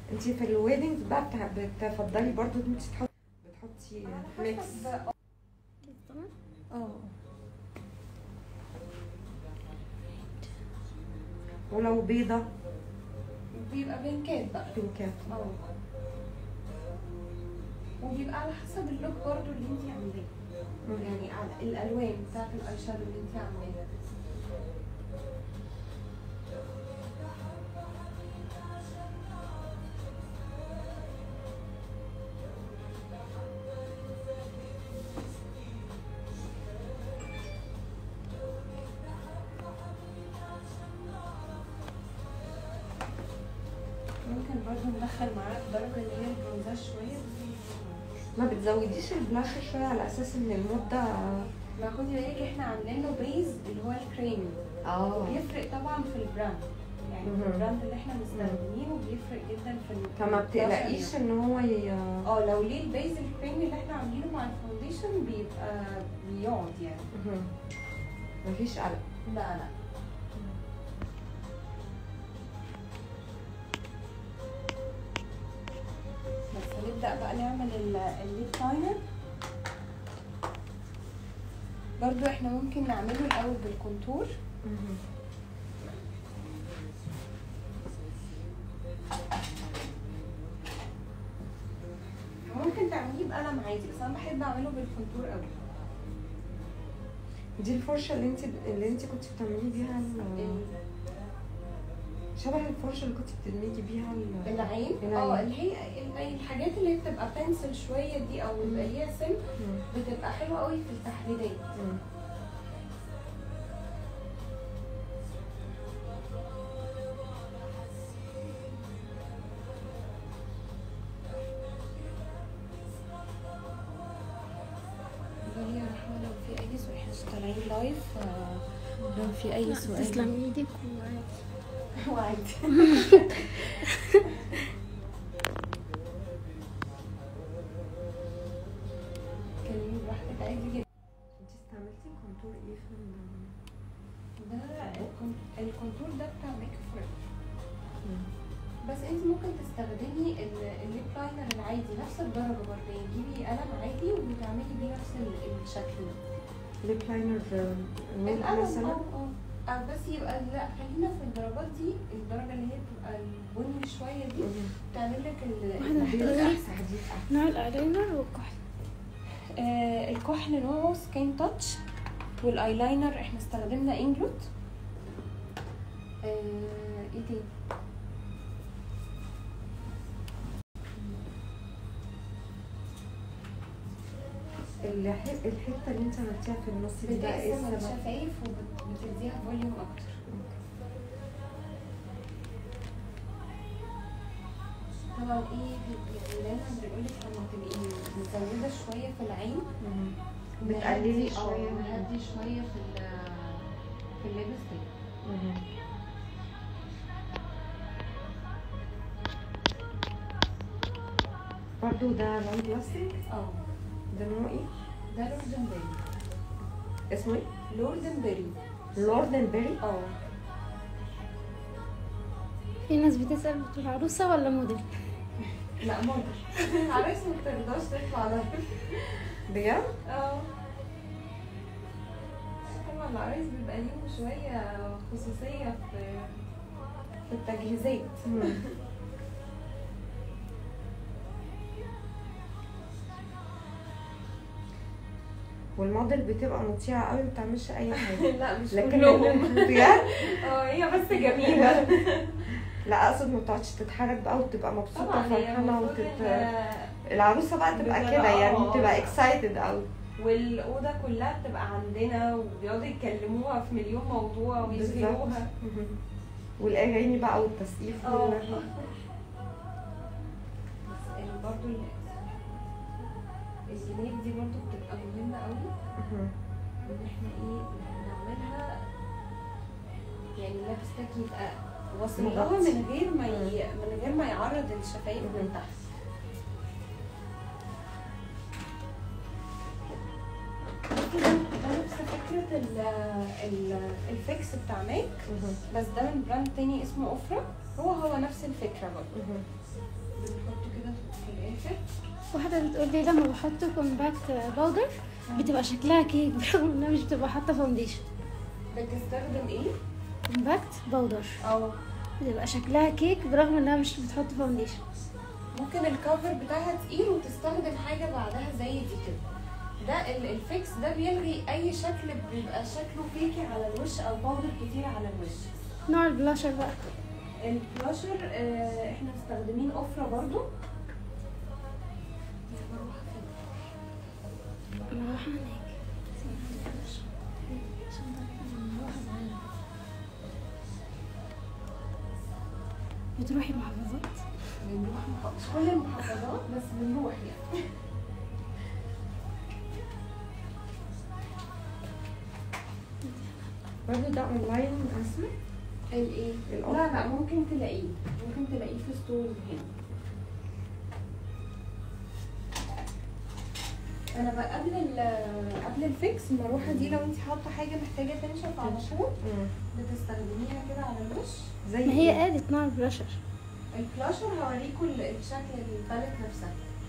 انت في الويدنجز بقى بتاع- بتفضلي برضو ان انت تحطي بتحطي ميكس اه ولو بيضة بيبقى بينكات بقى بينكات اه وبيبقى على حسب اللوك برضو اللي انت عاملاه يعني على الالوان بتاعت الاي شادو اللي انت عاملاها ممكن برضو ندخل معاه الدرجة اللي هي البرونزاج شوية ما بتزوديش البلاش شوية على اساس ان المدة ما خدي بالك احنا عاملين له بيز اللي هو الكريمي اه بيفرق طبعا في البراند يعني مهم. البراند اللي احنا مستخدمينه بيفرق جدا في ال- فما في بتقلقيش البشرة. ان هو ي... اه لو ليه البيز الكريمي اللي احنا عاملينه مع الفاونديشن بيبقى بيقعد يعني مهم. مفيش قلق لا لا بس هنبدأ بقى نعمل ال- الليب لاينر برضو احنا ممكن نعمله الأول بالكونتور مهم. ممكن تعمليه بقلم عادي بس انا بحب اعمله بالكونتور قوي دي الفرشة اللي انت اللي انت كنت بتعملي بيها ال- شبه الفرشة اللي كنت بتدمجي بيها ال- العين العين. اه اللي هي ال- الحاجات اللي هي بتبقى بنسل شويه دي او بيبقى ليها سم مم. بتبقى حلوه قوي في التحديدات مم. قولي يا رحمه لو في اي سؤال احنا طالعين لايف آه، لو في اي سؤال تسلم ايدك وعادي هو عادي كلمي براحتك عادي جدا انت استعملتي كونتور ايه في ال- ده الكون- الكونتور ده بتاع ميك فريش مم. بس انت ممكن تستخدمي ال- الليب لاينر العادي نفس الدرجه برضه يعني تجيبي قلم عادي وتعملي بيه نفس ال- الشكل ده ليب لاينر نود القلم مثلا اه اه آه، بس يبقى لا خلينا في الدرجات دي الدرجه اللي هي بتبقى البني شويه دي مم. تعمل لك ال- واحدة التحديد محتاجة. احسن حديد أحسن. نوع الايلاينر والكحل آه الكحل نوعه سكين تاتش والايلاينر احنا استخدمنا انجلوت آه ايه تاني الح- الحته اللي انت عملتيها في النص دي بقى ايه بتقسم السبب؟ الشفايف وبتديها فوليوم اكتر طبعا ايه يعني دايما بنقولك لما تبقي مزوده شويه في العين مم. بتقللي نهدي- اه، شوية. نهدي شويه في ال- في الليبستيك مم. برضو ده لون بلاستيك اه ده نوع ايه؟ ده لوردنبري اسمه ايه؟ لوردنبري لوردنبري اه في ناس بتسأل بتقول عروسة ولا موديل لا موديل عرايس ما بترضاش تطلع ده بجد؟ اه طبعا العرايس بيبقى ليهم شوية خصوصية في في التجهيزات مم. والموديل بتبقى مطيعة قوي ما بتعملش اي حاجة لا مش لكن كلهم بجد؟ اه هي بس جميلة لا اقصد ما بتقعدش تتحرك بقى وتبقى مبسوطة طبعا هي وفرحانة المفروض وتت... إن- العروسة بقى تبقى بتبقى- كده يعني اه. تبقى اكسايتد قوي والأوضة كلها بتبقى عندنا وبيقعدوا يكلموها في مليون موضوع ويشغلوها مهم. والاغاني بقى والتسقيف اه وال- بس ال- برضو ال- الجناب دي برضو بتبقى مهمة قوي مهم. ان احنا ايه نعملها يعني اللبستك يبقى واصل لها مغطي. من غير ما ي... من غير ما يعرض الشفايف من مم. تحت كده ده نفس فكرة ال ال الفيكس بتاع ماك مهم. بس ده من براند تاني اسمه اوفرا هو هو نفس الفكره برضه بنحطه كده في الاخر واحدة بتقول لي لما بحط كومباكت باودر بتبقى شكلها كيك برغم انها مش بتبقى حاطة فاونديشن بتستخدم ايه كومباكت باودر او بتبقى شكلها كيك برغم انها مش بتحط فاونديشن ممكن الكفر بتاعها تقيل وتستخدم حاجه بعدها زي دي كده ده ال- الفيكس ده بيلغي اي شكل بيبقى شكله كيكي على الوش او باودر كتير على الوش نوع البلاشر بقى البلاشر آه، احنا مستخدمين اوفرا برضو مروحة هناك بتروحي محافظات بنروح مح- مش كل المحافظات بس بنروح يعني برضه ده اونلاين اسمع الايه الأوفر. لا لا ممكن تلاقيه ممكن تلاقيه في ستور هنا انا بقى قبل ال- قبل الفيكس المروحه دي لو انت حاطه حاجه محتاجه تنشف على طول بتستخدميها كده على الوش زي ما هي إيه؟ قالت نوع البلاشر البلاشر هوريكم ال- الشكل الباليت نفسها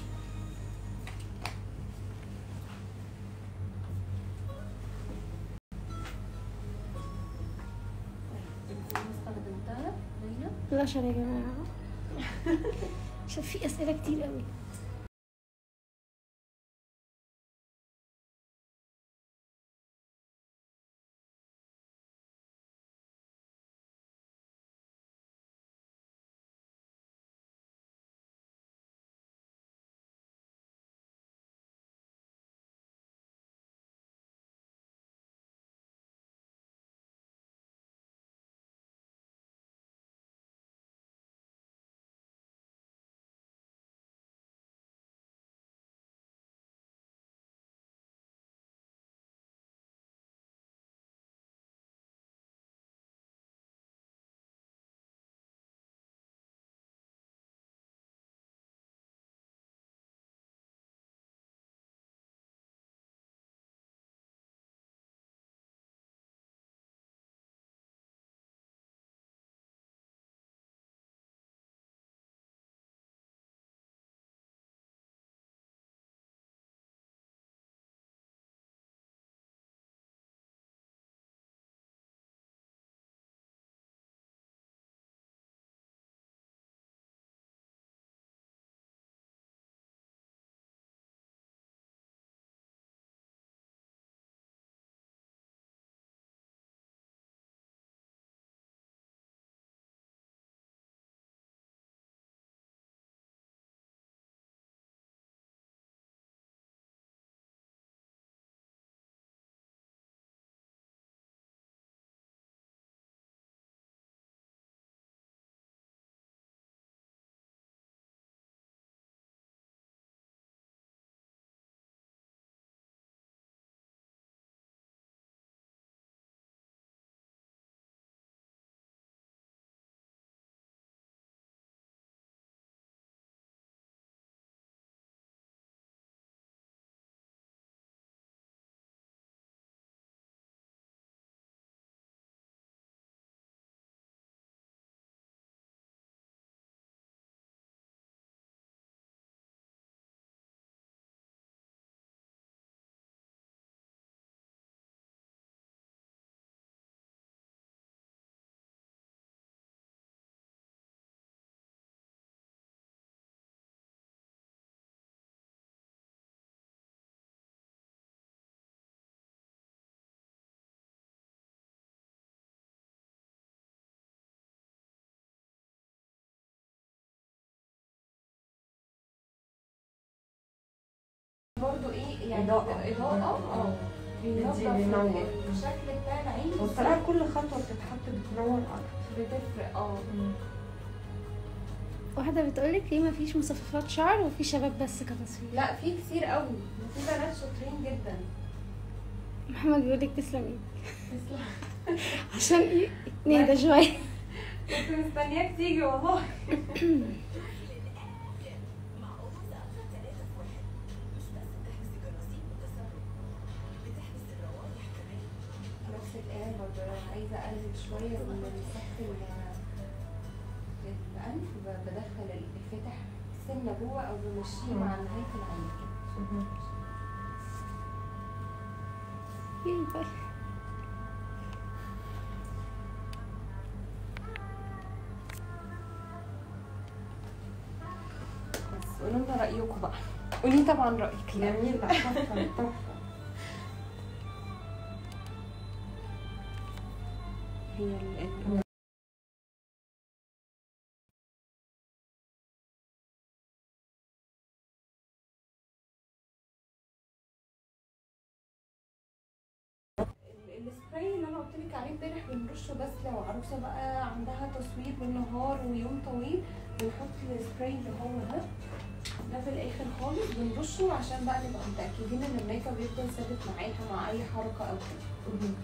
دي استخدمتها باينه بلاشر يا جماعة عشان في أسئلة كتير قوي برضو ايه يعني إضاءة. اضاءه اه بينظف بيدي- بينور. الشكل بتاع العين والصراحة كل خطوة بتتحط بتنور أكتر بتفرق اه واحدة بتقولك ليه مفيش مصففات شعر وفي شباب بس كتصوير لا في كتير قوي وفي بنات شاطرين جدا محمد بيقولك تسلم ايدك تسلم عشان ايه نهدى شوية كنت مستنياك تيجي والله نفس الآن برضه أنا عايزة أقلل شوية من مساحة ال- ب- بدخل الفاتح سنه جوه او بمشيه مم. مع نهايه العين كده مهم. ينفع. بس قولوا لنا رايكم بقى قولي طبعا رايك لا جميل لا تحفه تحفه هي ال ال ال- السبراي اللي انا قلت لك عليه امبارح بنرشه بس لو عروسه بقى عندها تصوير بالنهار ويوم طويل بنحط السبراي اللي هو ده ده في الاخر خالص بنرشه عشان بقى نبقى متاكدين ان الميك اب يفضل ثابت معاها مع اي حركه او كده مهم.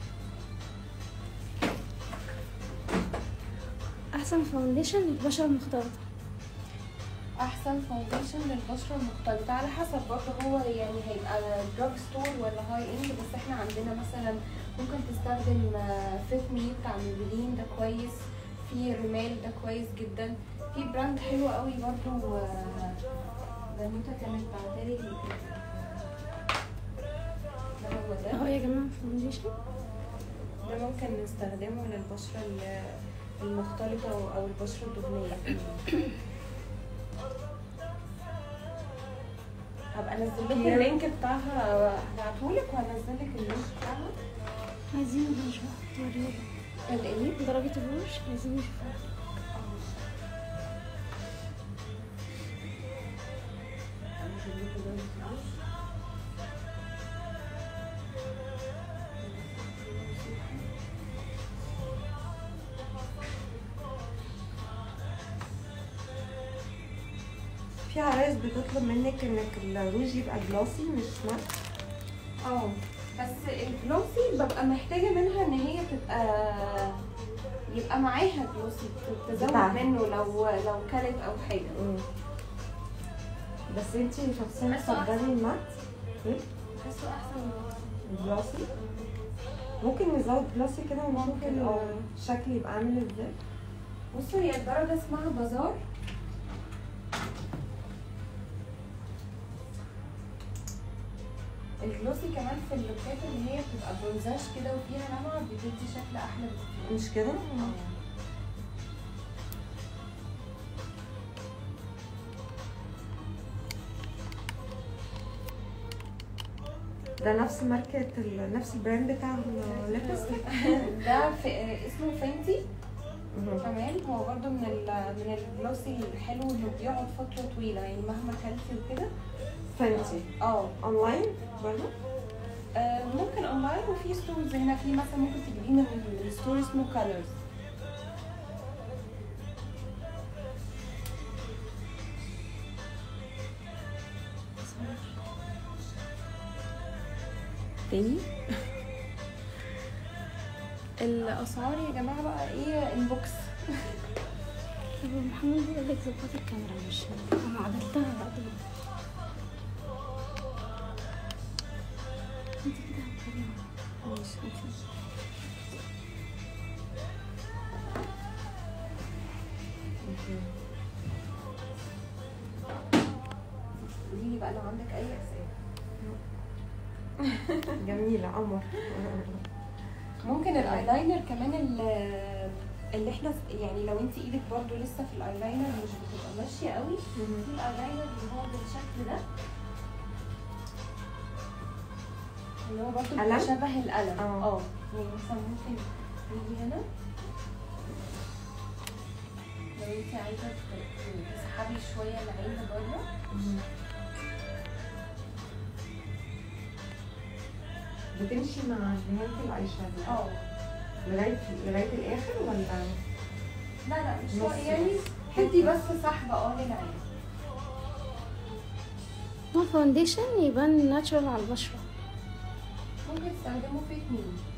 احسن فاونديشن للبشرة المختلطة احسن فاونديشن للبشره المختلطه على حسب برضه هو يعني هيبقى دراج ستور ولا هاي اند بس احنا عندنا مثلا ممكن تستخدم فيت مي بتاع ميبلين ده كويس في رمال ده كويس جدا في براند حلو قوي برضه آه، بنوته كانت بعتلي ده هو ده اهو يا جماعة فاونديشن ده ممكن نستخدمه للبشرة ال- المختلطة أو- أو البشرة الدهنية هبقى انزل لكم كتير. اللينك بتاعها هبعتهولك وهنزل لك اللينك بتاعها عايزين نشوف تورينا الايه؟ درجة الروج عايزين نشوفها في عرايس بتطلب منك انك الروج يبقى جلاسي مش مات اه بس الجلوسي ببقى محتاجة منها ان هي تبقى يبقى معاها جلوسي تزود بتاعها. منه لو لو كلت او حاجة بس انتي شخصيا بس أحسن. تفضلي المات بحسه احسن من جلاسي ممكن نزود جلاسي كده ونشوف ممكن، ال- اه. الشكل يبقى عامل ازاي بصوا هي الدرجة اسمها بازار الجلوسي كمان في اللوكات اللي هي بتبقى برونزاج كده وفيها لمعة بتدي شكل أحلى بكتير مش كده ده نفس ماركة ال- نفس البراند بتاع الليبستيك ده في اسمه فينتي تمام هو برضو من ال من الجلوسي الحلو اللي بيقعد فترة طويلة يعني مهما كلتي وكده فانتي اه اونلاين برضه آه، ممكن اونلاين وفي ستورز هنا في مثلا ممكن تجيبيه من الستور اسمه كالرز تاني الاسعار يا جماعه بقى ايه انبوكس طب محمد بيقول لك ظبطي الكاميرا مش انا عدلتها بعد ما انت كده هتكلمي ماشي انت قولي لي بقى لو عندك اي اسئله جميلة قمر ممكن الايلاينر كمان ال- اللي احنا س- يعني لو انت ايدك برضو لسه في الايلاينر مش بتبقى ماشيه قوي في الايلاينر اللي هو بالشكل ده اللي هو برضو بيبقى قلم؟ شبه القلم اه. اه يعني مثلا ممكن تيجي هنا لو انت عايزه ت- تسحبي شويه العين لبره بتمشي مع نهاية الاي شادو اه لغاية لغاية الآخر ولا لا لا مش نص يعني تدي بس سحبه اه للعين نوع فاونديشن يبان ناتشورال على البشرة ممكن تستخدمه فيت مين